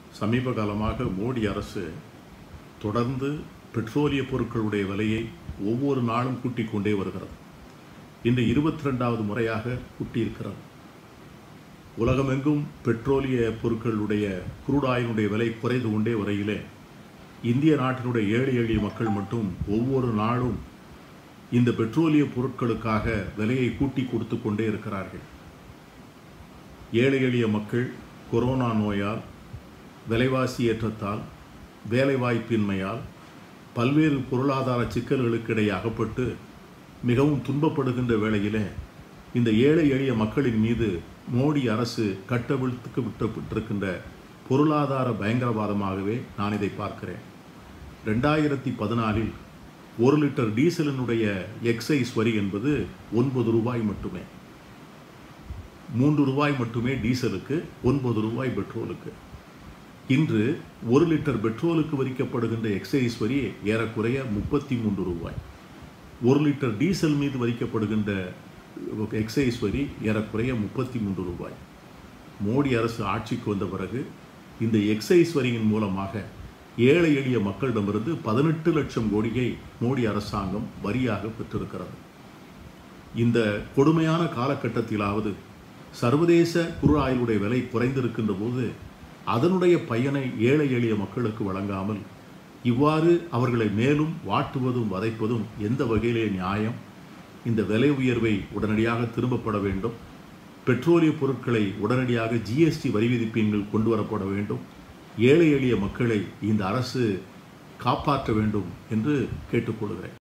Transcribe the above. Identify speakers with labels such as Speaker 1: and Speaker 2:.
Speaker 1: சமீப காலமாக மோடி அரசு தொடர்ந்து பெட்ரோலிய பொருட்களுடைய விலையை ஒவ்வொரு நாளும் கூட்டிக் கொண்டே வருகிறது இன்று இருபத்தி ரெண்டாவது முறையாக கூட்டியிருக்கிறது உலகமெங்கும் பெட்ரோலிய பொருட்களுடைய குரூடாயினுடைய விலை குறைந்து கொண்டே வரையிலே இந்திய நாட்டினுடைய ஏழை எளிய மக்கள் மட்டும் ஒவ்வொரு நாளும் இந்த பெட்ரோலிய பொருட்களுக்காக விலையை கூட்டி கொடுத்து கொண்டே இருக்கிறார்கள் ஏழை எளிய மக்கள் கொரோனா நோயால் விலைவாசி ஏற்றத்தால் வேலைவாய்ப்பின்மையால் பல்வேறு பொருளாதார சிக்கல்களுக்கு இடையே அகப்பட்டு மிகவும் துன்பப்படுகின்ற வேளையிலே இந்த ஏழை எளிய மக்களின் மீது மோடி அரசு கட்டவிழ்த்துக்கு விட்டுவிட்டிருக்கின்ற பொருளாதார பயங்கரவாதமாகவே நான் இதை பார்க்கிறேன் ரெண்டாயிரத்தி பதினாலில் ஒரு லிட்டர் டீசலினுடைய எக்ஸைஸ் வரி என்பது ஒன்பது ரூபாய் மட்டுமே மூன்று ரூபாய் மட்டுமே டீசலுக்கு ஒன்பது ரூபாய் பெட்ரோலுக்கு இன்று ஒரு லிட்டர் பெட்ரோலுக்கு வரிக்கப்படுகின்ற எக்ஸைஸ் வரி ஏறக்குறைய முப்பத்தி மூன்று ரூபாய் ஒரு லிட்டர் டீசல் மீது வரிக்கப்படுகின்ற எக்ஸைஸ் வரி ஏறக்குறைய முப்பத்தி மூன்று ரூபாய் மோடி அரசு ஆட்சிக்கு வந்த பிறகு இந்த எக்ஸைஸ் வரியின் மூலமாக ஏழை எளிய மக்களிடமிருந்து பதினெட்டு லட்சம் கோடியை மோடி அரசாங்கம் வரியாக பெற்றிருக்கிறது இந்த கொடுமையான காலகட்டத்திலாவது சர்வதேச குரு ஆயுளுடைய விலை குறைந்திருக்கின்ற போது அதனுடைய பயனை ஏழை எளிய மக்களுக்கு வழங்காமல் இவ்வாறு அவர்களை மேலும் வாட்டுவதும் வதைப்பதும் எந்த வகையிலே நியாயம் இந்த விலை உயர்வை உடனடியாக திரும்பப்பட வேண்டும் பெட்ரோலிய பொருட்களை உடனடியாக ஜிஎஸ்டி வரி விதிப்பின் கொண்டு வரப்பட வேண்டும் ஏழை எளிய மக்களை இந்த அரசு காப்பாற்ற வேண்டும் என்று கேட்டுக்கொள்கிறேன்